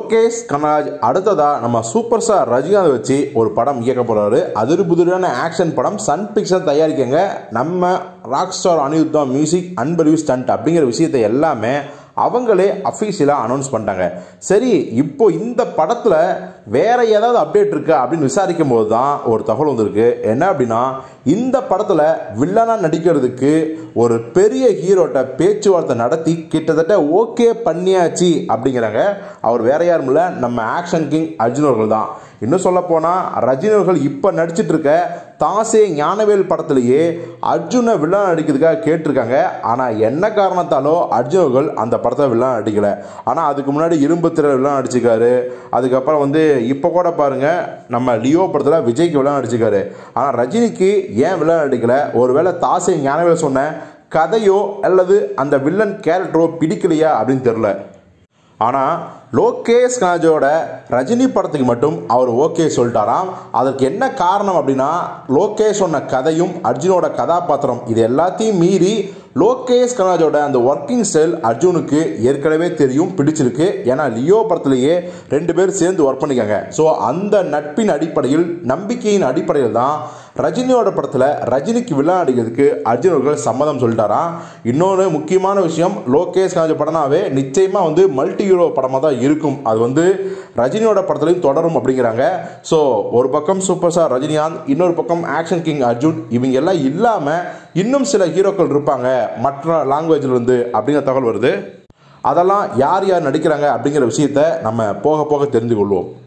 லோகேஷ் கனராஜ் அடுத்ததா நம்ம super star Rajinikanth வச்சு ஒரு படம் இயக்க போறாரு அதிர் புதிரான ஆக்ஷன் படம் சன் பிக்சர் தயாரிக்கங்க நம்ம ராக் ஸ்டார் அனிருத்தா மியூசிக் அன்பரியூ ஸ்டண்ட் அப்படிங்கிற விஷயத்தை எல்லாமே அவங்களே அஃபீஷியலாக அனௌன்ஸ் பண்ணிட்டாங்க சரி இப்போ இந்த படத்தில் வேற ஏதாவது அப்டேட் இருக்கா அப்படின்னு விசாரிக்கும் போது தான் ஒரு தகவல் வந்திருக்கு என்ன அப்படின்னா இந்த படத்தில் வில்லனாக நடிக்கிறதுக்கு ஒரு பெரிய ஹீரோட்ட பேச்சுவார்த்தை நடத்தி கிட்டத்தட்ட ஓகே பண்ணியாச்சு அப்படிங்கிறாங்க அவர் வேற யாரும் இல்லை நம்ம ஆக்ஷன் கிங் அர்ஜுன் அவர்கள் தான் இன்னும் சொல்ல போனால் ரஜினி அவர்கள் இப்போ நடிச்சிட்டு இருக்க தாசே ஞானவேல் படத்திலேயே அர்ஜுனை வில்லன் நடிக்கிறதுக்காக கேட்டிருக்காங்க ஆனால் என்ன காரணத்தாலோ அர்ஜுன் அவர்கள் அந்த படத்தை வில்லன் நடிக்கலை ஆனால் அதுக்கு முன்னாடி இரும்பு திரை வில்லன் நடிச்சிருக்காரு அதுக்கப்புறம் வந்து இப்போ கூட பாருங்க நம்ம லியோ படத்தில் விஜய்க்கு வில்லன் நடிச்சிருக்காரு ஆனால் ரஜினிக்கு ஏன் வில்லன் நடிக்கலை ஒருவேளை தாசே ஞானவேல் சொன்ன கதையோ அல்லது அந்த வில்லன் கேரக்டரோ பிடிக்கலையா அப்படின்னு தெரில ஆனால் லோகேஷ் கனாஜோட ரஜினி படத்துக்கு மட்டும் அவர் ஓகே சொல்லிட்டாராம் அதற்கு என்ன காரணம் அப்படின்னா லோகேஷ் சொன்ன கதையும் அர்ஜுனோட கதாபாத்திரம் இது எல்லாத்தையும் மீறி லோகேஷ் கனாஜோட அந்த ஒர்க்கிங் ஸ்டைல் அர்ஜுனுக்கு ஏற்கனவே தெரியும் பிடிச்சிருக்கு ஏன்னா லியோ படத்துலேயே ரெண்டு பேர் சேர்ந்து ஒர்க் பண்ணிக்காங்க ஸோ அந்த நட்பின் அடிப்படையில் நம்பிக்கையின் அடிப்படையில் தான் ரஜினியோட படத்தில் ரஜினிக்கு வில்லன் நடிக்கிறதுக்கு அர்ஜுன் அவர்கள் சம்மதம் சொல்லிட்டாராம் இன்னொன்று முக்கியமான விஷயம் லோகேஷ் கனாஜ் படம்னாவே நிச்சயமாக வந்து மல்டி ஹீரோ படமாக தான் இருக்கும் அது வந்து ரஜினியோட படத்துலையும் தொடரும் அப்படிங்கிறாங்க ஸோ ஒரு பக்கம் சூப்பர் ஸ்டார் ரஜினிகாந்த் இன்னொரு பக்கம் ஆக்ஷன் கிங் அர்ஜுன் இவங்க எல்லாம் இல்லாமல் இன்னும் சில ஹீரோக்கள் இருப்பாங்க மற்ற லாங்குவேஜில் இருந்து அப்படிங்கிற தகவல் வருது அதெல்லாம் யார் யார் நடிக்கிறாங்க அப்படிங்கிற விஷயத்த நம்ம போக போக தெரிந்து கொள்வோம்